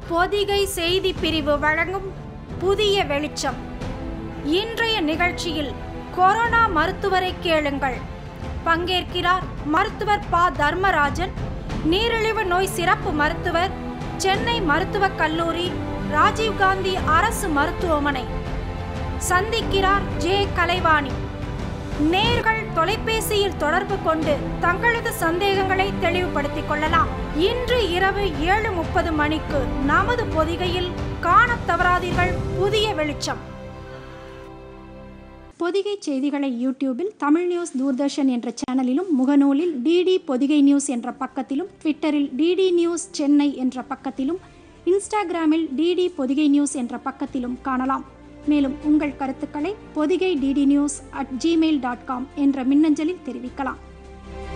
பொதிகை செய்தி பிரிவு வழங்கும் புதிய வெளிச்சம் இன்றைய நிகழ்ச்சியில் கொரோனா மருத்துவரை கேளுங்கள் பங்கேற்கிறார் மருத்துவர் ப தர்மராஜன் நீரிழிவு நோய் சிறப்பு மருத்துவர் சென்னை மருத்துவக் கல்லூரி ராஜீவ்காந்தி அரசு மருத்துவமனை சந்திக்கிறார் ஜே கலைவாணி நேர்கள் தொலைபேசியில் தொடர்பு கொண்டு தங்களது சந்தேகங்களை தெளிவுபடுத்திக் கொள்ளலாம் இன்று இரவு ஏழு முப்பது மணிக்கு நமது பொதிகையில் காணத் தவறாதீர்கள் புதிய வெளிச்சம் பொதிகை செய்திகளை யூடியூபில் தமிழ் நியூஸ் தூர்தர்ஷன் என்ற சேனலிலும் முகநூலில் டிடி பொதிகை நியூஸ் என்ற பக்கத்திலும் ட்விட்டரில் டிடி நியூஸ் சென்னை என்ற பக்கத்திலும் இன்ஸ்டாகிராமில் டிடி பொதிகை நியூஸ் என்ற பக்கத்திலும் காணலாம் மேலும் உங்கள் கருத்துக்களை Podhigai DD news at Gmail dot com என்ற மின்னஞ்சலில் தெரிவிக்கலாம்